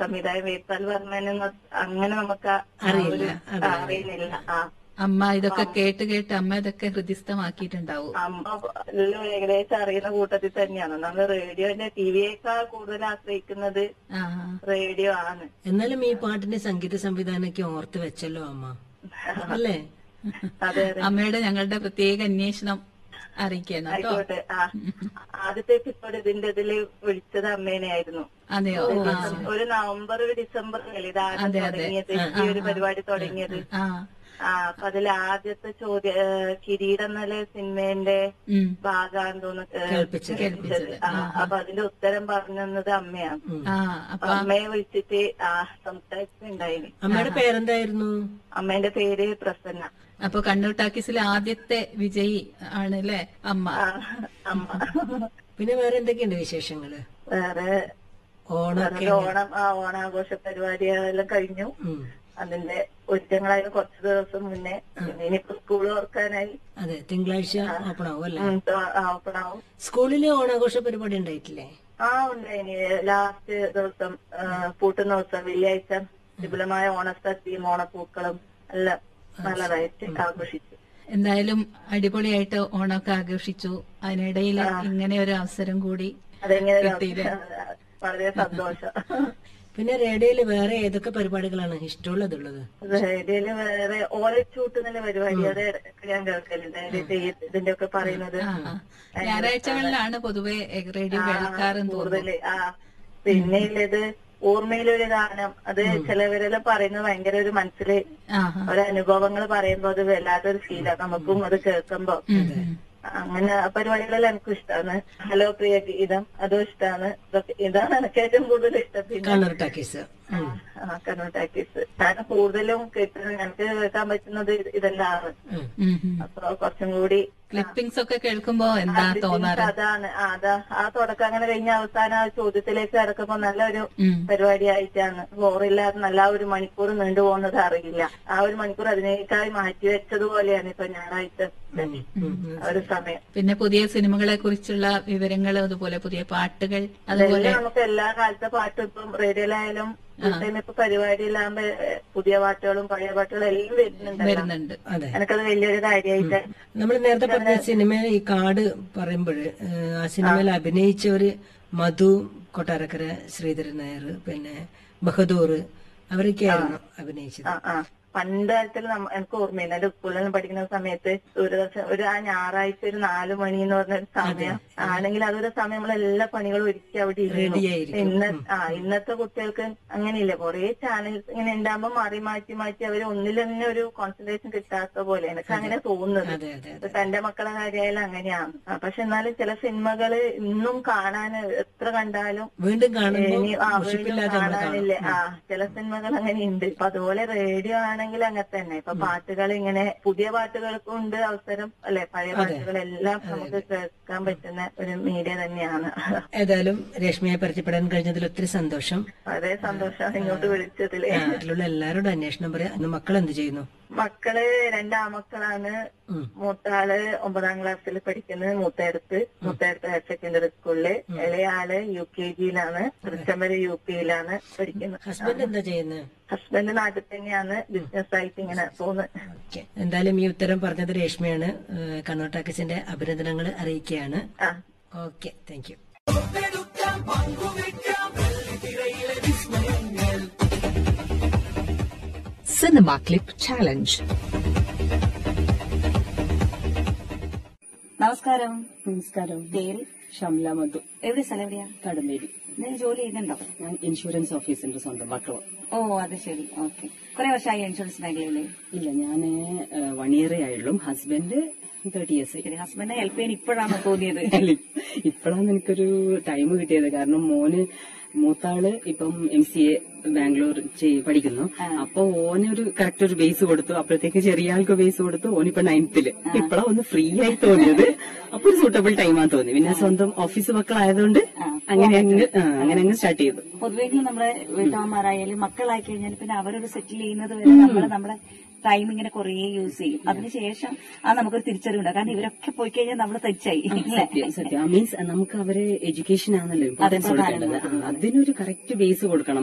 സംവിധായകൻ വേത്താൽ വർമ്മനൊന്നും അങ്ങനെ നമുക്ക് ആ അറിയില്ല, ഒരു- അതെ, ആ, അറിയുന്നില്ല ആ അമ്മ ഇതൊക്കെ കേട്ട് കേട്ട് അമ്മ ഇതൊക്കെ ഹൃദിസ്ഥമാക്കിയിട്ടുണ്ടാവും അമ്മ എല്ലാം ഏകദേശം അറിയുന്ന കൂട്ടത്തിൽ തന്നെയാണ് നമ്മൾ റേഡിയോന്റെ ടിവിയേക്കാൾ കൂടുതൽ ആശ്രയിക്കുന്നത് ആ റേഡിയോ ആണ് എന്നാലും ഈ പാട്ടിന്റെ സംഗീത സംവിധാനമൊക്കെ ഓർത്ത് വെച്ചല്ലോ അമ്മ അല്ലേ അതെ അതെ അമ്മയുടെ ഞങ്ങളുടെ പ്രത്യേക അന്വേഷണം അറിയിക്കണം കേട്ടോ ആയിക്കോട്ടെ ആ ആദ്യത്തെ എപ്പിസോഡ് ഇതിന്റെ ഇതില് വിളിച്ചത് അമ്മേനെയായിരുന്നു അതെയോ ആ ഒരു നവംബർ ഒരു ഡിസംബർ അല്ലേ ഇതാണ് തുടങ്ങിയത് ഈ ഒരു പരിപാടി തുടങ്ങിയത് ആ ആ അപ്പൊ അതിൽ ആദ്യത്തെ ചോദ്യ ഏഹ്, കിരീടം എന്നല്ല സിനിമേന്റെ ഉം. ഭാഗമാണെന്ന് തോന്നുന്നു ഏഹ്, കേൾപ്പിച്ചത്. കേൾപ്പിച്ചത്. ആ അപ്പൊ അതിന്റെ ഉത്തരം പറഞ്ഞു തന്നത് അമ്മയാണ് ആ അപ്പൊ അപ്പൊ അമ്മയെ വിളിച്ചിട്ട് ആ സംസാരിച്ചിട്ടുണ്ടായിന് അമ്മയുടെ പേരെന്തായിരുന്നു അമ്മേന്റെ പേര് പ്രസന്ന അപ്പൊ കണ്ണൂർ ടാക്കീസിലെ ആദ്യത്തെ വിജയി ആണ് അല്ലേ അമ്മ ആ, അമ്മ പിന്നെ വേറെ എന്തൊക്കെയുണ്ട് വിശേഷങ്ങള് വേറെ ഓണമൊക്കെ വേറെ ഓണം ആ ഓണാഘോഷ പരിപാടികളെല്ലാം കഴിഞ്ഞു ഉം. അതിന്റെ ഒരുക്കങ്ങളായി കുറച്ച് ദിവസം മുന്നേ പിന്നെ ഇനിയിപ്പോ സ്കൂൾ തുറക്കാനായി അതെ തിങ്കളാഴ്ച ഓപ്പൺ ആവും അല്ലേ ഓപ്പൺ ആവും സ്കൂളില് ഓണാഘോഷ പരിപാടി ഉണ്ടായിട്ടില്ലേ ആ ഉണ്ടായിനി ലാസ്റ്റ് ദിവസം ആ, പൂട്ടുന്ന ദിവസം വെള്ളിയാഴ്ച വിപുലമായ ഓണസദ്യയും ഓണപ്പൂക്കളും എല്ലാം നല്ലതായിട്ട് ആഘോഷിച്ചു എന്തായാലും അടിപൊളിയായിട്ട് ഓണമൊക്കെ ആഘോഷിച്ചു അതിനിടയിൽ ഇങ്ങനെ ഒരു അവസരം കൂടി അതെങ്ങനെ കിട്ടിയില്ലേ? വളരെ സന്തോഷം പിന്നെ റേഡിയോയില് വേറെ ഏതൊക്കെ പരിപാടികളാണ് ഇഷ്ടമുള്ളതുള്ളത് റേഡിയോയില് വേറെ ഓലച്ചൂട്ട് എന്നുള്ള പരിപാടി അത് ഇടയ്ക്ക് ഞാൻ കേൾക്കലുണ്ട് അതിന്റെ ഇതിന്റെ ഒക്കെ പറയുന്നത് ആ ആ. ഞായറാഴ്ചകളിലാണ് പൊതുവെ റേഡിയോ കേൾക്കാറും തോന്നുന്നു കൂടുതല് ആ പിന്നെ ഉള്ളത് ഓർമ്മയിലൊരു ഗാനം അത് ചിലവരെല്ലാം പറയുന്നത് ഭയങ്കര ഒരു മനസ്സില് ആ ആ. ഒരനുഭവങ്ങൾ പറയുമ്പോ അത് വല്ലാത്തൊരു ഫീലാണ് നമുക്കും അത് കേൾക്കുമ്പോ അങ്ങനെ ആ പരിപാടികളെല്ലാം എനിക്കും ഇഷ്ടമാണ് ഹലോ പ്രിയ ഗീതം അതും ഇഷ്ടമാണ് ഇതൊക്കെ ഇതാണ് എനിക്ക് ഏറ്റവും കൂടുതൽ ഇഷ്ടം പിന്നെ കണ്ണൂർ ടാക്കീസ് ഉം. ആ, കണ്ണൂർ ടാക്കീസ് കാരണം കൂടുതലും കേൾക്കുന്നത് എനിക്ക് കേൾക്കാൻ പറ്റുന്നത് ഇത് ഇതെല്ലാം ഉം. ഉം, ഉം. അപ്പൊ കുറച്ചും കൂടി ക്ലിപ്പിംഗ്സ് ഒക്കെ കേൾക്കുമ്പോ എന്താ തോന്നാറ് അതാണ് ആ, അതാ ആ തുടക്കം അങ്ങനെ കഴിഞ്ഞ അവസാനം ആ ചോദ്യത്തിലേക്ക് കിടക്കുമ്പോ നല്ലൊരു ഉം. പരിപാടിയായിട്ടാണ് ബോറില്ലാതെ നല്ല ആ ഒരു മണിക്കൂർ നീണ്ടു പോകുന്നത് അറിയില്ല ആ ഒരു മണിക്കൂർ അതിനേക്കായി മാറ്റി വെച്ചതുപോലെയാണ് ഇപ്പൊ ഞായറാഴ്ച ഉം. ഉം. ആ ഒരു സമയം പിന്നെ പുതിയ സിനിമകളെ കുറിച്ചുള്ള വിവരങ്ങൾ അതുപോലെ പുതിയ പാട്ടുകൾ അതുപോലെ ഇതെല്ലാം നമുക്ക് എല്ലാ കാലത്തെ പാട്ടും ഇപ്പം റേഡിയോയിലായാലും ഫുൾ ടൈം ഇപ്പൊ പരിപാടിയിലാകുമ്പോ ഏഹ്, പുതിയ പാട്ടുകളും പഴയ പാട്ടുകളും എല്ലാം വരുന്നുണ്ടല്ലോ വരുന്നുണ്ട് അതെ എനിക്കത് വലിയൊരു കാര്യമായിട്ട് നമ്മൾ നേരത്തെ പറഞ്ഞ സിനിമ ഈ കാട് പറയുമ്പോൾ ആ സിനിമയിൽ അഭിനയിച്ചവര് മധു കൊട്ടാരക്കര ശ്രീധരൻ നായർ പിന്നെ ബഹദൂർ അവരൊക്കെയായിരുന്നു അഭിനയിച്ചത് ആ ആ പണ്ട് കാലത്തിൽ നമ്മ എനിക്ക് ഓർമ്മയില്ല എന്റെ സ്കൂളിൽ പഠിക്കുന്ന സമയത്ത് ദൂരദർശൻ ഒരു ആ ഞായറാഴ്ച ഒരു നാലു മണി എന്ന് പറഞ്ഞ ഒരു സമയം ആണെങ്കിൽ അതൊരു സമയം നമ്മൾ എല്ലാ പണികളും ഒരുക്കി അവിടെ ഇരുന്നു റെഡിയായിരിക്കും ഇന്ന ആ ഇന്നത്തെ കുട്ടികൾക്ക് അങ്ങനെയില്ല കുറെ ചാനൽസ് ഇങ്ങനെ ഉണ്ടാകുമ്പോ മാറി മാറ്റി മാറ്റി അവർ ഒന്നിൽ തന്നെ ഒരു കോൺസെൻട്രേഷൻ കിട്ടാത്ത പോലെ എനിക്ക് അങ്ങനെ തോന്നുന്നത് അതെ അതെ അതെ ഇപ്പൊ എന്റെ മക്കളെ കാര്യമായാലും അങ്ങനെയാണ് ആ, പക്ഷെ എന്നാലും ചില സിനിമകള് ഇന്നും കാണാൻ എത്ര കണ്ടാലും വീണ്ടും കാണുമ്പോൾ ഇനി ആ വീണ്ടും മുഷിപ്പില്ലാതെ നമ്മൾ കാണും കാണാനില്ലേ ആ ചില സിനിമകൾ അങ്ങനെയുണ്ട് അപ്പൊ അതുപോലെ റേഡിയോ ആണെങ്കിൽ അങ്ങനെ തന്നെ ഇപ്പൊ പാട്ടുകൾ ഇങ്ങനെ പുതിയ പാട്ടുകൾക്കും ഉണ്ട് അവസരം അല്ലെ പഴയ പാട്ടുകളെല്ലാം നമുക്ക് കേൾക്കാൻ പറ്റുന്ന ഒരു മീഡിയ തന്നെയാണ് ഏതായാലും രശ്മിയെ പരിചയപ്പെടാൻ കഴിഞ്ഞതിൽ ഒത്തിരി സന്തോഷം വളരെ സന്തോഷം ഇങ്ങോട്ട് വിളിച്ചതില് നാട്ടിലുള്ള എല്ലാവരോടും അന്വേഷണം പറയാം ഇന്ന് മക്കൾ എന്ത് ചെയ്യുന്നു മക്കള് രണ്ടാമക്കളാണ് ഉം. മൂത്താള് ഒമ്പതാം ക്ലാസ്സിൽ പഠിക്കുന്നത് മൂത്തടുത്ത് മൂത്തടുത്ത് ഹയർ സെക്കൻഡറി സ്കൂളില് ഇളയാള് യു കെ ജിയിലാണ് തൃച്ചമ്പര് യു പിയിലാണ് പഠിക്കുന്നത് ഹസ്ബൻഡ് എന്താ ചെയ്യുന്നത് ഹസ്ബൻഡ് നാട്ടിൽ തന്നെയാണ് ബിസിനസ് ആയിട്ട് ഇങ്ങനെ പോകുന്നത് ഓക്കെ എന്തായാലും ഈ ഉത്തരം പറഞ്ഞത് രേഷ്മയാണ് ഏഹ് കണ്ണൂർ ടാക്കീസിന്റെ അഭിനന്ദനങ്ങൾ അറിയിക്കുകയാണ് ആ okay thank you Cinema Clip Challenge. നമസ്കാരം നമസ്കാരം പേര് ഷംല മധു എവിടെ സ്ഥലം എവിടെയാ കടമ്പേരി എന്തെങ്കിലും ജോലി ചെയ്യുന്നുണ്ടോ ഞാൻ ഇൻഷുറൻസ് ഓഫീസിന്റെ സ്വന്തം വട്ടോ ഓ അത് ശരി ഓക്കെ കുറെ വർഷമായി ഇൻഷുറൻസ് മേഖലയില് ഇല്ല ഞാൻ വൺ ഇയറേ ആയുള്ളൂ ഹസ്ബൻഡ് തേർട്ടി ഇയേഴ്സ് ശരി ഹസ്ബൻഡിനെ ഹെൽപ്പ് ചെയ്യാൻ ഇപ്പോഴാണ് തോന്നിയത് ഇപ്പോഴാണ് എനിക്കൊരു ടൈം കിട്ടിയത് കാരണം മോന് മൂത്താള് ഇപ്പം എം സി എ ബാംഗ്ലൂർ ചെയ്- പഠിക്കുന്നു അപ്പൊ ഓനൊരു കറക്റ്റ് ഒരു ബേസ് കൊടുത്തു അപ്പോഴത്തേക്ക് ചെറിയ ആൾക്ക് ബേസ് കൊടുത്തു ഓനിപ്പോ നയൻത്തില് ഇപ്പഴാ ഒന്ന് ഫ്രീ ആയി തോന്നിയത് അപ്പൊ ഒരു സൂട്ടബിൾ ടൈമാ തോന്നി പിന്നെ സ്വന്തം ഓഫീസ് മക്കളായതുകൊണ്ട് അങ്ങനെ അങ്ങ് ആ, അങ്ങനെ അങ്ങ് സ്റ്റാർട്ട് ചെയ്തു പൊതുവെങ്കിലും നമ്മുടെ വീട്ടമ്മമാരായാലും മക്കളായി കഴിഞ്ഞാൽ പിന്നെ അവരൊരു സെറ്റിൽ ചെയ്യുന്നത് വരെ നമ്മൾ നമ്മുടെ ടൈം ഇങ്ങനെ കുറേ യൂസ് ചെയ്യും അതിനുശേഷം ആ നമുക്കൊരു തിരിച്ചറിവുണ്ടാകും കാരണം ഇവരൊക്കെ പോയി കഴിഞ്ഞാൽ നമ്മൾ തെച്ചായി അല്ലേ സത്യം സത്യം മീൻസ് നമുക്ക് അവരെ എഡ്യൂക്കേഷൻ ആണല്ലോ ഇമ്പോർട്ടൻസ് കൊടുക്കേണ്ടത് ആ, അതിനൊരു കറക്റ്റ് ബേസ് കൊടുക്കണം